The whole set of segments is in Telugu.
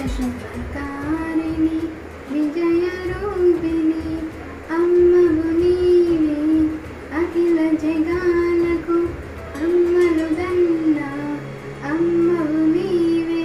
శుభకారిణి విజయరూపిణి అమ్మవు నీవే అఖిల జగాలకు అమ్మలు దండ అమ్మవు నీవే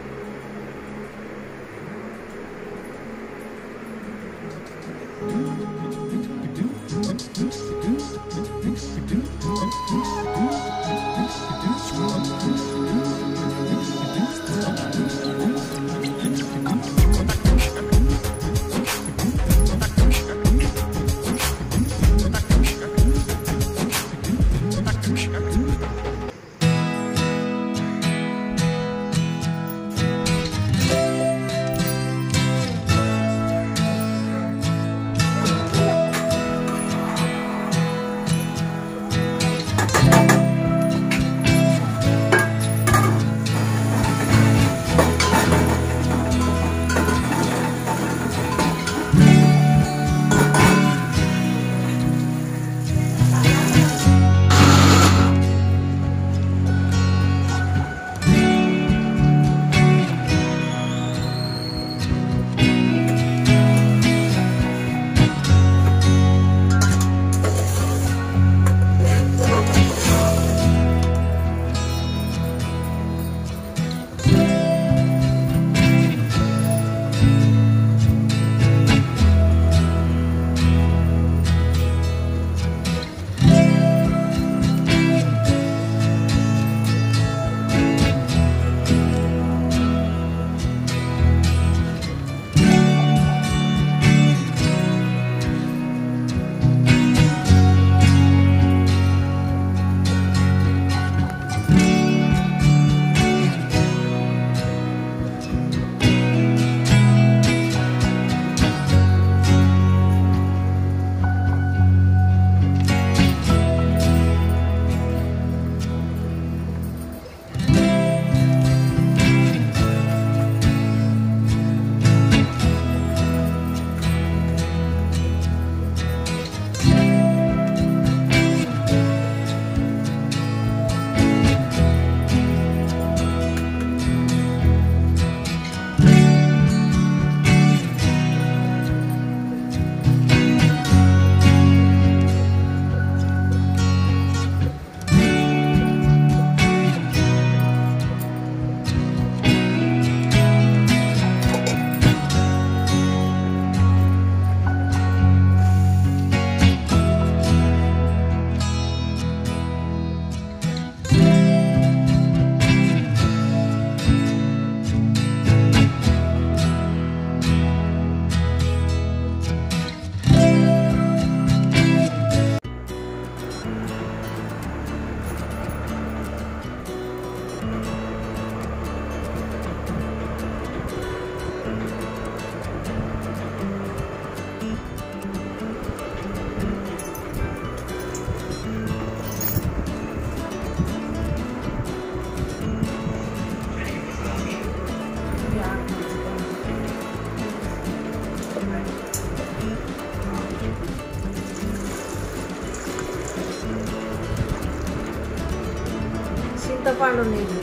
చింతపండు నీళ్ళు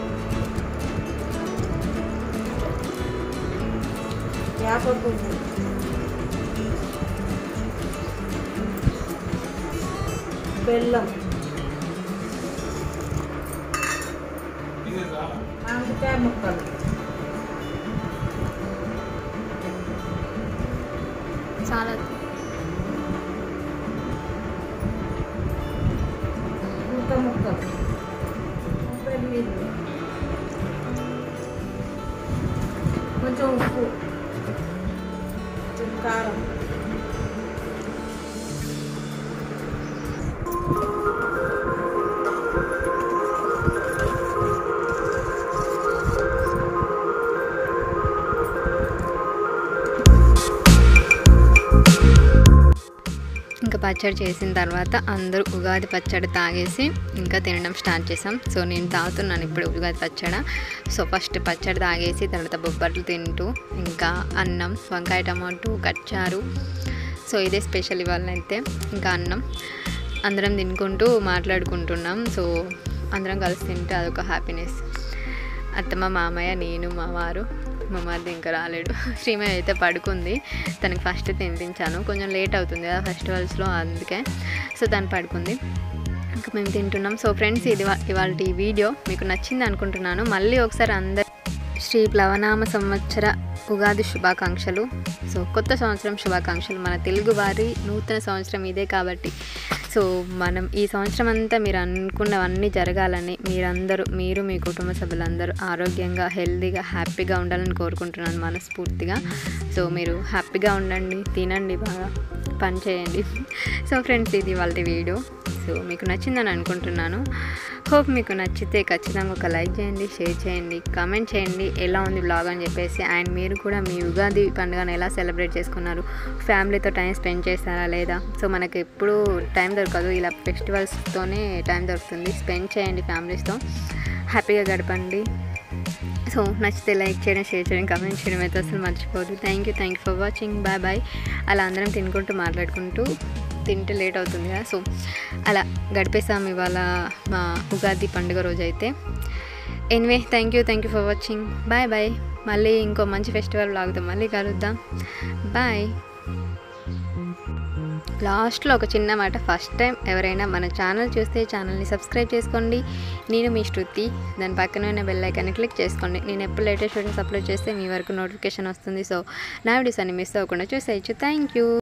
వేప పువ్వు బెల్లం మామిడికాయ ముక్కలు చాలా ఇంకా ముక్కలు కొబ్బరి నీళ్ళు కొంచెం ఉప్పు కొంచెం కారం ఇంకా పచ్చడి చేసిన తర్వాత అందరూ ఉగాది పచ్చడి తాగేసి ఇంకా తినడం స్టార్ట్ చేసాం సో నేను తాగుతున్నాను ఇప్పుడు ఉగాది పచ్చడి సో ఫస్ట్ పచ్చడి తాగేసి తర్వాత బొబ్బట్లు తింటూ ఇంకా అన్నం వంకాయ టమాటో కచ్చారు సో ఇదే స్పెషల్ ఇవాళ అయితే ఇంకా అన్నం అందరం తినుకుంటూ మాట్లాడుకుంటున్నాం సో అందరం కలిసి తింటే అదొక హ్యాపీనెస్ అత్తమ్మ మామయ్య నేను మా వారు మా మరిది ఇంకా రాలేడు శ్రీమయ్య అయితే పడుకుంది తనకి ఫస్ట్ తినిపించాను కొంచెం లేట్ అవుతుంది కదా ఫెస్టివల్స్లో అందుకే సో తను పడుకుంది ఇంకా మేము తింటున్నాం సో ఫ్రెండ్స్ ఇది ఇవాళ ఈ వీడియో మీకు నచ్చింది అనుకుంటున్నాను మళ్ళీ ఒకసారి అందరు శ్రీ ప్లవనామ సంవత్సర ఉగాది శుభాకాంక్షలు సో కొత్త సంవత్సరం శుభాకాంక్షలు మన తెలుగు వారి నూతన సంవత్సరం ఇదే కాబట్టి సో మనం ఈ సంవత్సరం అంతా మీరు అనుకున్నవన్నీ జరగాలని మీరందరూ మీరు మీ కుటుంబ సభ్యులందరూ ఆరోగ్యంగా హెల్తీగా హ్యాపీగా ఉండాలని కోరుకుంటున్నాను మనస్ఫూర్తిగా సో మీరు హ్యాపీగా ఉండండి తినండి బాగా పని చేయండి సో ఫ్రెండ్స్ ఇది వాళ్ళ వీడియో సో మీకు నచ్చిందని అనుకుంటున్నాను హోప్ మీకు నచ్చితే ఖచ్చితంగా ఒక లైక్ చేయండి షేర్ చేయండి కామెంట్ చేయండి ఎలా ఉంది బ్లాగ్ అని చెప్పేసి అండ్ మీరు కూడా మీ ఉగాది పండుగను ఎలా సెలబ్రేట్ చేసుకున్నారు ఫ్యామిలీతో టైం స్పెండ్ చేస్తారా లేదా సో మనకు ఎప్పుడు టైం దొరకదు ఇలా ఫెస్టివల్స్తోనే టైం దొరుకుతుంది స్పెండ్ చేయండి ఫ్యామిలీస్తో హ్యాపీగా గడపండి సో నచ్చితే లైక్ చేయడం షేర్ చేయడం కమెంట్ చేయడం అయితే అసలు మర్చిపోదు thank you thank you for watching bye bye అలా అందరం తినుకుంటూ మాట్లాడుకుంటూ తింటే లేట్ అవుతుంది కదా సో అలా గడిపేసాం ఇవాళ మా ఉగాది పండుగ రోజు అయితే anyway thank you thank you for watching bye bye మళ్ళీ ఇంకో మంచి ఫెస్టివల్ లాగుతాం మళ్ళీ కలుద్దాం బాయ్ లాస్ట్లో ఒక చిన్న మాట ఫస్ట్ టైం ఎవరైనా మన ఛానల్ చూస్తే ఛానల్ని సబ్స్క్రైబ్ చేసుకోండి నేను మీ శృతి దాని పక్కన ఉన్న బెల్ ఐకాన్ని క్లిక్ చేసుకోండి నేను ఎప్పుడు లేటెస్ట్ వీడియోస్ అప్లోడ్ చేస్తే మీ వరకు నోటిఫికేషన్ వస్తుంది సో నా వీడియోస్ అన్ని మిస్ అవ్వకుండా చూసేయచ్చు థ్యాంక్ యూ